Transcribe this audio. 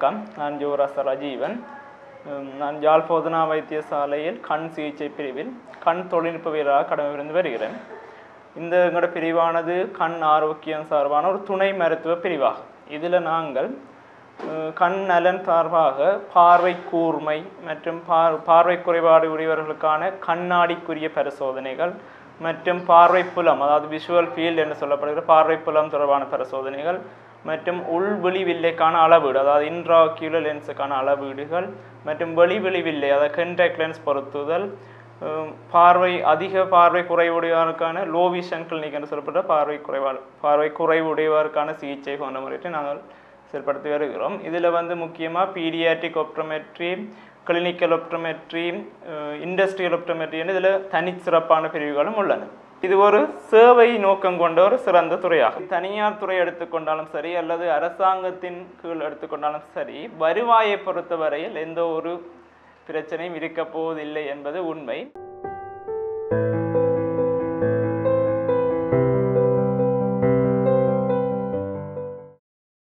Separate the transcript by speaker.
Speaker 1: வணக்கம் நான் ஜோராச ராஜீவன் உம், நான் யாழ் போதனா வைத்தியசாலையில் கண் சிகிச்சை பிரிவில் கண் தொழில்நுட்பவியலாக கடமை புரிந்து வருகிறேன் இந்த எங்களோட பிரிவானது கண் ஆரோக்கியம் சார்பான ஒரு துணை மருத்துவ பிரிவாகும் இதில் நாங்கள் அஹ், கண் நலன் சார்பாக பார்வை கூர்மை மற்றும் பார் பார்வை குறைபாடு உடையவர்களுக்கான கண்ணாடிக்குரிய பரிசோதனைகள் மற்றும் பார்வை புலம் அதாவது விஷுவல் ஃபீல்ட் என்று சொல்லப்படுகிற பார்வை புலம் தொடர்பான பரிசோதனைகள் மற்றும் உள்வெளி வில்லைக்கான அளவீடு அதாவது இன்ட்ராக்யூலர் லென்ஸுக்கான அளவீடுகள் மற்றும் வெளி வெளி வில்லை அதாவது கண்டாக்ட் லென்ஸ் பொருத்துதல் ஹம், பார்வை அதிக பார்வை குறைவுடையவருக்கான லோ விஷன் கிளினிக் என்று சொல்லப்பட்ட பார்வை குறைபாடு பார்வை குறைவுடையவருக்கான சிகிச்சை போன்ற முறையை நாங்கள் செயல்படுத்தி வருகிறோம் இதில் வந்து முக்கியமாக paediatric optometry clinical optometry industrial optometry என்று இதில் தனிச்சிறப்பான பிரிவுகளும் உள்ளன இது ஒரு சேவை நோக்கம் கொண்ட ஒரு சிறந்த துறையாகும் தனியார் துறை எடுத்துக்கொண்டாலும் சரி அல்லது அரசாங்கத்தின் கீழ் எடுத்துக்கொண்டாலும் சரி வருவாயை பொறுத்தவரையில் எந்த ஒரு பிரச்சனையும் இருக்கப் போவதில்லை என்பது உண்மை